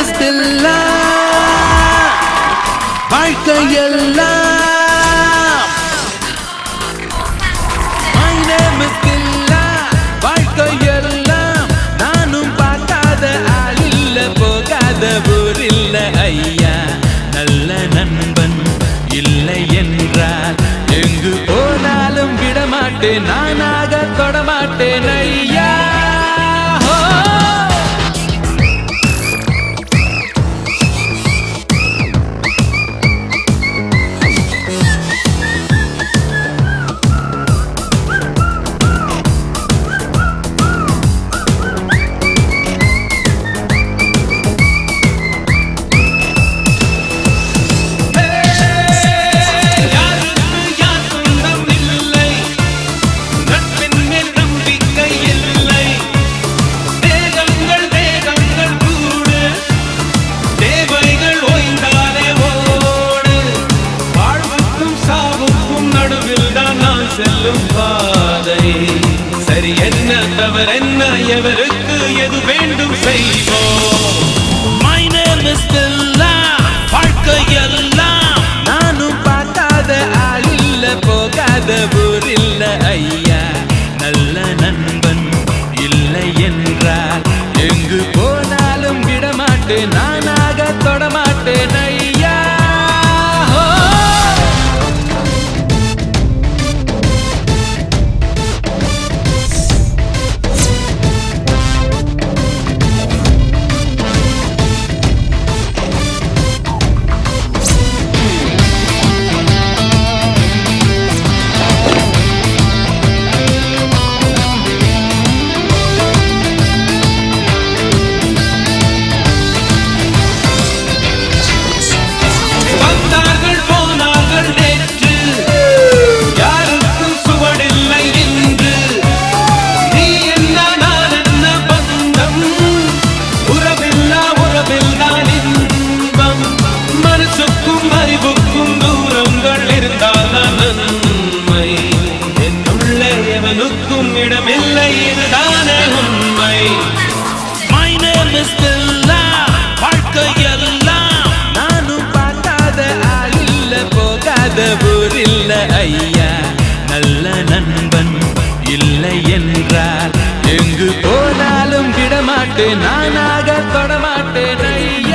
is Dilla. வாழ்க்கையெல்லாம் My name is Dilla. வாழ்க்கையெல்லாம் நானும் பார்க்காத ஆள் இல்ல போகாத ஊர் இல்ல ஐயா நல்ல நண்பன் இல்லை என்றால் எங்கு போனாலும் விடமாட்டேன் நானாக தொடமாட்டேன் ஐயா ஹோ! யாருக்கு யார் சொந்தம் இல்லை நட்பின் மேல் நம்பிக்கை இல்லை தேகங்கள் தேகங்கள் கூடு தேவைகள் ஓய்ந்தாலே ஓடு வாழ்வுக்கும் சாவுக்கும் நடுவில் தான் நான் செல்லும் பாதை சரி என்ன தவறு என்ன எவருக்கு எது வேண்டும் செய்வோம் My name is Dilla. வாழ்க்கையெல்லாம் நானும் பார்க்காத ஆள் இல்ல போகாத ஊர் இல்ல ஐயா நல்ல நண்பன் இல்லை என்றால் எங்கு போனாலும் விடமாட்டேன் நானாக தொடமாட்டேன் ஐயா ஹோ! வந்தார்கள் போனார்கள் நேற்று யாருக்கும் சுவடில்லை என்று நீ என்ன நான் என்ன பந்தம் உறவில்லா உறவில்தான் இன்பம் மனசுக்கும் அறிவுக்கும் தூரங்கள் இருந்தால் நன்மை என்னுள்ளே எவனுக்கும் இடமில்லை இதுதானே உண்மை My name is Dilla. வாழ்க்கையெல்லாம் நானும் பார்க்காத ஆள் இல்ல போகாத ஊர் இல்ல ஐயா நல்ல நண்பன் இல்லை என்றால் எங்கு போனாலும் விடமாட்டேன் நானாக தொடமாட்டேன் ஐயா